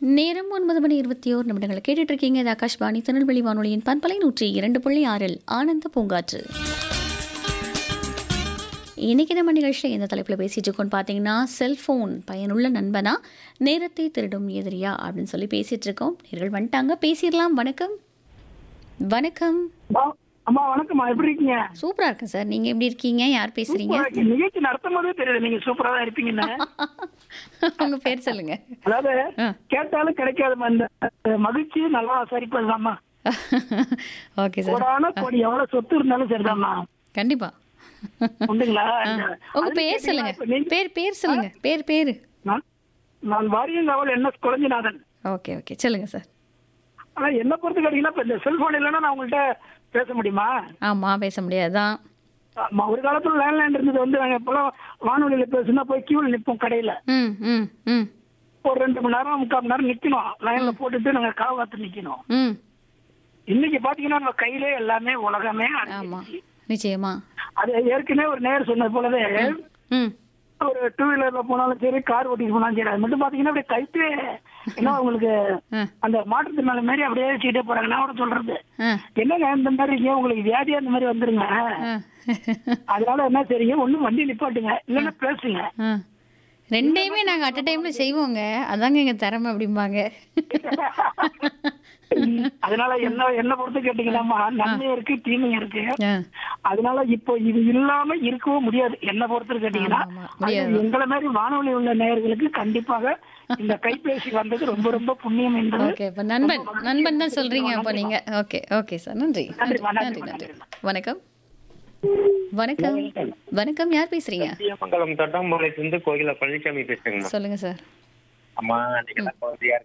நேரம் ஒன்பது மணி இருபத்தி ஓரு நிமிடங்களை கேட்டுட்டு இருக்கீங்க இது ஆகாஷ்வாணி திருநெல்வேலி வானொலியின் பண்பலை நூற்றி இரண்டு புள்ளி ஆறில் ஆனந்த பூங்காற்று இன்னைக்கு நம்ம நிகழ்ச்சியில் எந்த தலைப்பில் பேசிட்டு இருக்கோம்னு பார்த்தீங்கன்னா செல்ஃபோன் பயனுள்ள நண்பனா நேரத்தை திருடும் எதிரியா அப்படின்னு சொல்லி பேசிட்டு இருக்கோம் நேர்கள் வந்துட்டாங்க பேசிடலாம் வணக்கம் வணக்கம் அம்மா, அம்மா வணக்கம்மா எப்படி இருக்கீங்க சூப்பரா இருக்கேன் சார் நீங்க எப்படி இருக்கீங்க யார் பேசுறீங்க சூப்பரா இருக்கு. நிகழ்ச்சி நடத்தும் போதே தெரியுது நீங்க சூப்பரா தான் இருப்பீங்கன்னு உங்க பேர் சொல்லுங்க அதாவது ஆ. கேட்டாலும் கிடைக்காதுமா இந்த அஹ், மகிழ்ச்சி நல்லா சரிப்பதுதாம்மா ஓகே சார் கோடான கோடி எவ்வளவு சொத்து இருந்தாலும் சரிதாம்மா கண்டிப்பா உண்டுங்களா ஆ. இந்த- உங்க அது பேர் சொல்லுங்க கேட்டீங்களா? இப்ப நீங்க- பேர் பேர் சொல்லுங்க பேர் பேரு நான் நான் Variyankaval N S Kuzhanjinathan okay okay சொல்லுங்க சார் ஆனா என்ன பொறுத்து கேட்டீங்கன்னா இப்ப இந்த செல்போன் இல்லைன்னா நான் உங்கள்கிட்ட பேச முடியுமா ஆமா பேச முடியாதுதான் ஆமா, ஒரு காலத்துல லேண்ட்லைன் இருந்தது வந்து நாங்க இப்பெல்லாம் வானொலியில பேசுனா போய் கியூல நிப்போம் கடையில ம் ம் ம் ஒரு ரெண்டு மணி நேரம் முக்கால் மணி நேரம் நிக்கணும் லைன்ல போட்டுட்டு நாங்க காவாத்து நிக்கணும் ம் இன்னைக்கு பாத்தீங்கன்னா நம்ம கையிலே எல்லாமே உலகமே ஆமா அடங்கிடுச்சு. நிச்சயமா அது ஏற்கனவே ஒரு நேர் சொன்னது போலவே ம் ஒரு டூ வீலர்ல போனாலும் சரி கார் ஓட்டிட்டு போனாலும் சரி அது மட்டும் பாத்தீங்கன்னா அப்படியே கைத்தே என்ன உங்களுக்கு ஆ அந்த மாற்றத்தினால மாதிரி அப்படியே வச்சுக்கிட்டே போறாங்க நான் கூட சொல்றது ஆ என்னங்க இந்த மாதிரி இருக்கீங்க உங்களுக்கு வியாதியா இந்த மாதிரி வந்துருங்க ஆ அதனால என்ன செய்றீங்க ஒண்ணும் வண்டி நிப்பாட்டுங்க இல்லைன்னா பேசுங்க ஆ ரெண்டையுமே நாங்க அட் டைம்ல செய்வோங்க அதாங்க எங்க திறமை அப்படிம்பாங்க அதனால என்ன என்ன பொறுத்து கேட்டீங்கன்னா நன்மையும் இருக்கு தீமையும் இருக்கு ஆ அதனால இப்போ இது இல்லாம இருக்கவும் முடியாது என்ன பொறுத்து கேட்டீங்கன்னா ஆமா, ஆமா, அது முடியாது. எங்களை மாதிரி வானொலி உள்ள நேயர்களுக்கு கண்டிப்பாக இந்த கைபேசி வந்தது ரொம்ப ரொம்ப புண்ணியம் என்பது ஓகே இப்போ நண்பன் நண்பன் தான் சொல்றீங்க அப்போ நீங்க ஓகே ஓகே சார் நன்றி நன்றிம்மா, நன்றி நன்றிம்மா, நன்றி வணக்கம் வணக்கம் வணக்கம் யார் பேசுறீங்க சத்தியமங்கலம் தட்டாம்பாளையத்துல இருந்து கோகிலா பழனிசாமி பேசுறேங்கம்மா சொல்லுங்க சார் அம்மா நீங்க எல்லாம் குழந்தையா